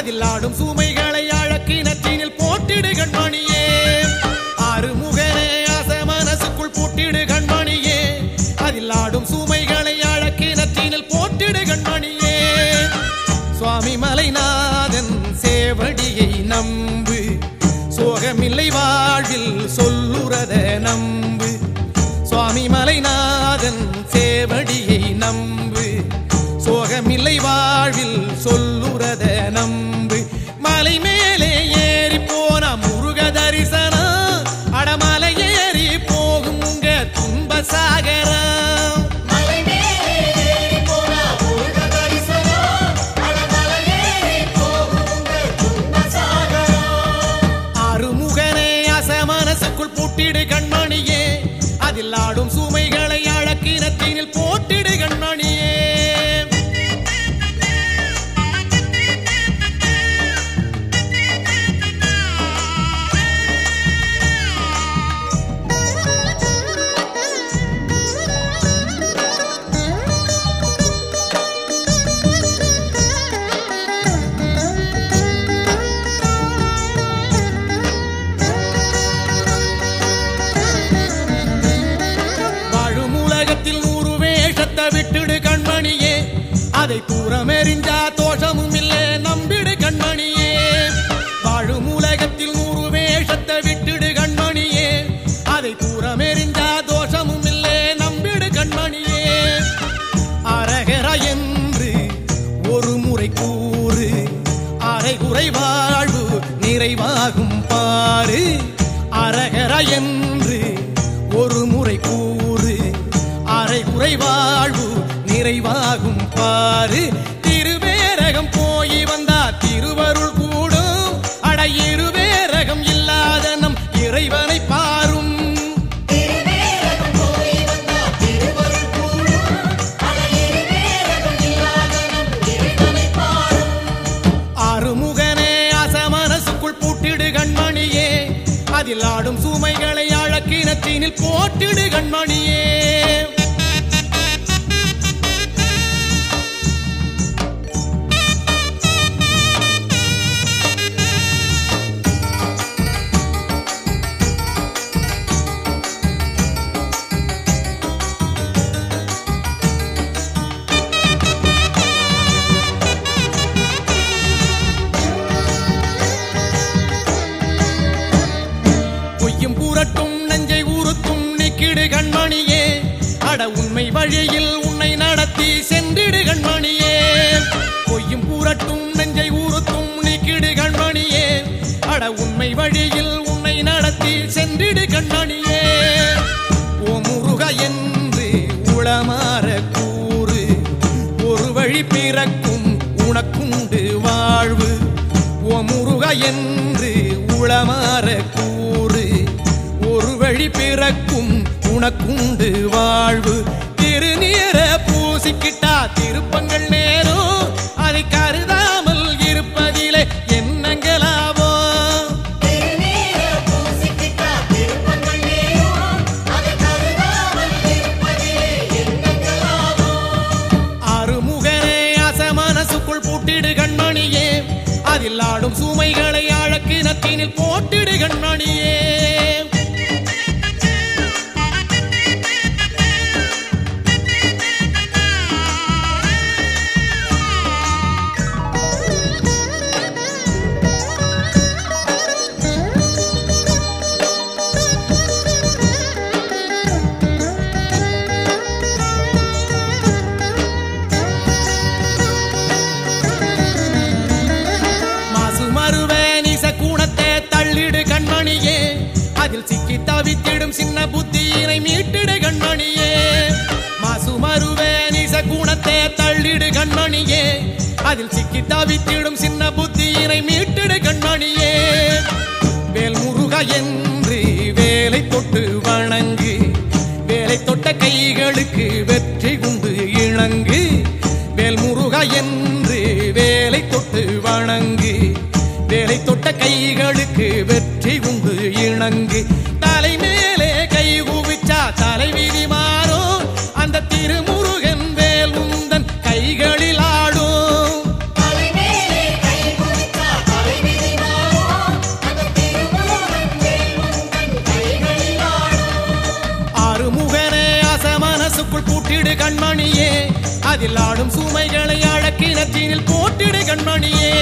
அதில் ஆடும் சுமைகளை அழக்கினத்தினில் போட்டிடு கண்மணியே ஆறுமுகனே அச மனசுக்குள் பூட்டிடு கண்மணியே அதில் ஆடும் சுமைகளை அழக்கினத்தினில் போட்டிடு கண்மணியே சுவாமி மலைநாதன் சேவடியை நம்பு சோகமில்லை வாழ்வில் சொல்லுறத நம்பு சுவாமி மலைநாதன் சேவடியை நம்பு சோகமில்லை வாழ்வில் சொல்லுறத நம்பு மலை மேலே ஏறி போன முருக தரிசனம் அடமலை ஏறி போகும் உங்க துன்ப சாகரம் மலை மேலே ஏறி போனா முருக தரிசனம் அடமலையேறி போகும் உங்கள் துன்பசாகரம் ஆறுமுகனே அச மனசுக்குள் பூட்டிடு கண்மணியே அதில் ஆடும் சுமைகளை அழக்கினத்தினில் போட்டிடு கண்மணியே வாழும் உலகத்தில் நூறு வேஷத்தை விட்டுடு கண்மணியே அதை தூரமெறிஞ்சா தோஷமும் இல்லை நம்பிடு கண்மணியே வாழும் உலகத்தில் நூறு வேஷத்தை விட்டுடு கண்மணியே அதை தூரமெறிஞ்சா தோஷமும் இல்லை நம்பிடு கண்மணியே அரகர என்று ஒரு முறை கூறு அரைகுறை வாழ்வு நிறைவாகும் பாரு அரகர என்று ஒரு முறை கூறு அரைகுறை வாழ்வு நிறைவாகும் பாரு திருவேரகம் போய் வந்தா திருவருள் கூடும் அட இருவேரகம் இல்லாத நம் இறைவனை பாரும் திருவேரகம் போய் வந்தா திருவருள் கூடும் அட இருவேரகம் இல்லாத நம் இறைவனை பாடும் ஆறுமுகனே அச மனசுக்குள் பூட்டிடு கண்மணியே அதில் ஆடும் சுமைகளை அழக்கினத்தினில் போட்டிடு கண்மணியே பொய்யும் பூரட்டும் நெஞ்சை ஊறுத்தும் நிக்கிடு கண்மணியே அட உண்மை வழியில் உன்னை நடத்தி சென்றிடு கண்மணியே பொய்யும் பூரட்டும் நெஞ்சை ஊறுத்தும் நிக்கிடு கண்மணியே அட உண்மை வழியில் உன்னை நடத்தி சென்றிடு கண்மணியே ஓ முருக என்று உளமாற கூறு ஒரு வழி பிறக்கும் உனக்குண்டு வாழ்வு ஓ முருக என்று உளமாற கூறு ஒரு வழி பிறக்கும் உனக்குண்டு வாழ்வு திருநீர பூசிக்கிட்டா திருப்பங்கள் நேரும் அதை கருதாமல் இருப்பதிலே என்னங்களாவோ திருநீர பூசிக்கிட்டா திருப்பங்கள் நேரும் அதை கருதாமல் இருப்பதிலே எண்ணங்களாகும் ஆறுமுகனே அச மனசுக்குள் பூட்டிடு கண்மணியே அதில் ஆடும் சுமைகளை அழக்கினத்தினில் போட்டிடு கண்மணியே மாசு மறுவே நிச கூணத்தை தள்ளிடு கண்மணியே அதில் சிக்கி தவித்திடும் சின்ன புத்தியினை மீட்டிடு கண்மணியே மாசு மறுவே நிச கூணத்தை தள்ளிடு கண்மணியே அதில் சிக்கி தவித்திடும் சின்ன புத்தியினை மீட்டிடு கண்மணியே வேல் முருக என்று வேலை தொட்டு வணங்கு வேலை தொட்ட கைகளுக்கு வெற்றி உண்டு இணங்கு வேல் முருக என்று வேலை தொட்டு வணங்கு வேலை தொட்ட கைகளுக்கு வெற்றி உண்டு இணங்கு தலை மேலே கை குவிச்சா தலைவிதி மாறும் அந்த திருமுருகன் வேல் உந்தன் கைகளில் ஆடும் தலைமேலே கை குவித்த கண்மணியே அதில் ஆடும் சுமைகளை அழக்கினத்தினில் போட்டிடு கண்மணியே